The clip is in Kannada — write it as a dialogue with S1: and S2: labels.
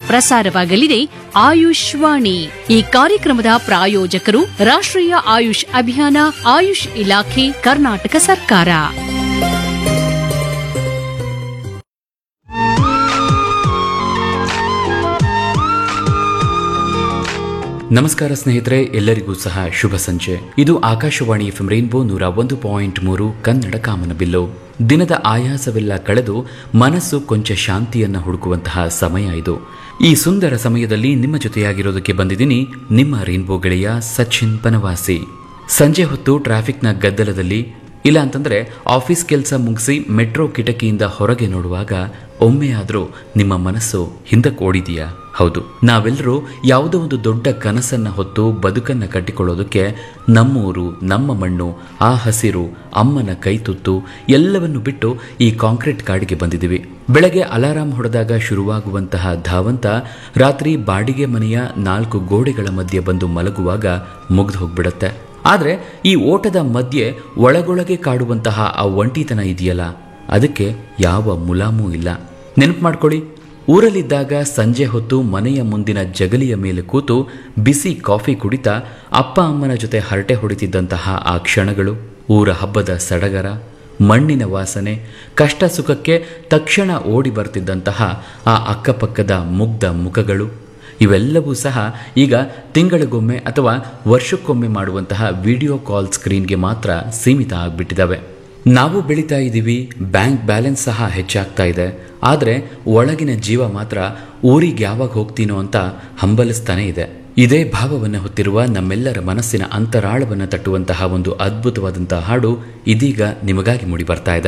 S1: ಪ್ರಸಾರವಾಗಲಿದೆ ಆಯುಷ್ವಾಣಿ ಈ ಕಾರ್ಯಕ್ರಮದ ಪ್ರಾಯೋಜಕರು ರಾಷ್ಟ್ರೀಯ ಆಯುಷ್ ಅಭಿಯಾನ ಆಯುಷ್ ಇಲಾಖೆ ಕರ್ನಾಟಕ ಸರ್ಕಾರ
S2: ನಮಸ್ಕಾರ ಸ್ನೇಹಿತರೆ ಎಲ್ಲರಿಗೂ ಸಹ ಶುಭ ಸಂಜೆ ಇದು ಆಕಾಶವಾಣಿ ಎಫ್ ರೈನ್ಬೋ ನೂರ ಒಂದು ಪಾಯಿಂಟ್ ಮೂರು ಕನ್ನಡ ಕಾಮನಬಿಲ್ಲು ದಿನದ ಆಯಾಸವೆಲ್ಲ ಕಳೆದು ಮನಸ್ಸು ಕೊಂಚ ಶಾಂತಿಯನ್ನ ಹುಡುಕುವಂತಹ ಸಮಯ ಇದು ಈ ಸುಂದರ ಸಮಯದಲ್ಲಿ ನಿಮ್ಮ ಜೊತೆಯಾಗಿರೋದಕ್ಕೆ ಬಂದಿದ್ದೀನಿ ನಿಮ್ಮ ರೈನ್ಬೋ ಗೆಳೆಯ ಸಚಿನ್ ಬನವಾಸಿ ಸಂಜೆ ಹೊತ್ತು ಟ್ರಾಫಿಕ್ನ ಗದ್ದಲದಲ್ಲಿ ಇಲ್ಲ ಅಂತಂದ್ರೆ ಆಫೀಸ್ ಕೆಲಸ ಮುಗಿಸಿ ಮೆಟ್ರೋ ಕಿಟಕಿಯಿಂದ ಹೊರಗೆ ನೋಡುವಾಗ ಒಮ್ಮೆಯಾದರೂ ನಿಮ್ಮ ಮನಸ್ಸು ಹಿಂದಕ್ಕೆ ಓಡಿದೆಯಾ ಹೌದು ನಾವೆಲ್ಲರೂ ಯಾವುದೋ ಒಂದು ದೊಡ್ಡ ಕನಸನ್ನ ಹೊತ್ತು ಬದುಕನ್ನ ಕಟ್ಟಿಕೊಳ್ಳೋದಕ್ಕೆ ನಮ್ಮೂರು ನಮ್ಮ ಮಣ್ಣು ಆ ಹಸಿರು ಅಮ್ಮನ ಕೈತುತ್ತು ಎಲ್ಲವನ್ನು ಬಿಟ್ಟು ಈ ಕಾಂಕ್ರೀಟ್ ಕಾಡಿಗೆ ಬಂದಿದ್ದೀವಿ ಬೆಳಗ್ಗೆ ಅಲಾರಾಂ ಹೊಡೆದಾಗ ಶುರುವಾಗುವಂತಹ ಧಾವಂತ ರಾತ್ರಿ ಬಾಡಿಗೆ ಮನೆಯ ನಾಲ್ಕು ಗೋಡೆಗಳ ಮಧ್ಯೆ ಬಂದು ಮಲಗುವಾಗ ಮುಗ್ದು ಹೋಗ್ಬಿಡತ್ತೆ ಆದರೆ ಈ ಓಟದ ಮಧ್ಯೆ ಒಳಗೊಳಗೆ ಕಾಡುವಂತಹ ಆ ಒಂಟಿತನ ಇದೆಯಲ್ಲ ಅದಕ್ಕೆ ಯಾವ ಮುಲಾಮೂ ಇಲ್ಲ ನೆನಪು ಮಾಡ್ಕೊಳ್ಳಿ ಊರಲ್ಲಿದ್ದಾಗ ಸಂಜೆ ಹೊತ್ತು ಮನೆಯ ಮುಂದಿನ ಜಗಲಿಯ ಮೇಲೆ ಕೂತು ಬಿಸಿ ಕಾಫಿ ಕುಡಿತಾ ಅಪ್ಪ ಅಮ್ಮನ ಜೊತೆ ಹರಟೆ ಹೊಡಿತಿದ್ದಂತಹ ಆ ಕ್ಷಣಗಳು ಊರ ಹಬ್ಬದ ಸಡಗರ ಮಣ್ಣಿನ ವಾಸನೆ ಕಷ್ಟ ಸುಖಕ್ಕೆ ತಕ್ಷಣ ಓಡಿ ಬರ್ತಿದ್ದಂತಹ ಆ ಅಕ್ಕಪಕ್ಕದ ಮುಗ್ಧ ಮುಖಗಳು ಇವೆಲ್ಲವೂ ಸಹ ಈಗ ತಿಂಗಳಿಗೊಮ್ಮೆ ಅಥವಾ ವರ್ಷಕ್ಕೊಮ್ಮೆ ಮಾಡುವಂತಹ ವಿಡಿಯೋ ಕಾಲ್ ಸ್ಕ್ರೀನ್ಗೆ ಮಾತ್ರ ಸೀಮಿತ ಆಗಿಬಿಟ್ಟಿದ್ದಾವೆ ನಾವು ಬೆಳೀತಾ ಇದ್ದೀವಿ ಬ್ಯಾಂಕ್ ಬ್ಯಾಲೆನ್ಸ್ ಸಹ ಹೆಚ್ಚಾಗ್ತಾ ಇದೆ ಆದರೆ ಒಳಗಿನ ಜೀವ ಮಾತ್ರ ಊರಿಗೆ ಯಾವಾಗ ಹೋಗ್ತೀನೋ ಅಂತ ಹಂಬಲಿಸ್ತಾನೆ ಇದೆ ಇದೇ ಭಾವವನ್ನು ಹೊತ್ತಿರುವ ನಮ್ಮೆಲ್ಲರ ಮನಸ್ಸಿನ ಅಂತರಾಳವನ್ನು ತಟ್ಟುವಂತಹ ಒಂದು ಅದ್ಭುತವಾದಂತಹ ಹಾಡು ಇದೀಗ ನಿಮಗಾಗಿ ಮೂಡಿ ಬರ್ತಾ ಇದೆ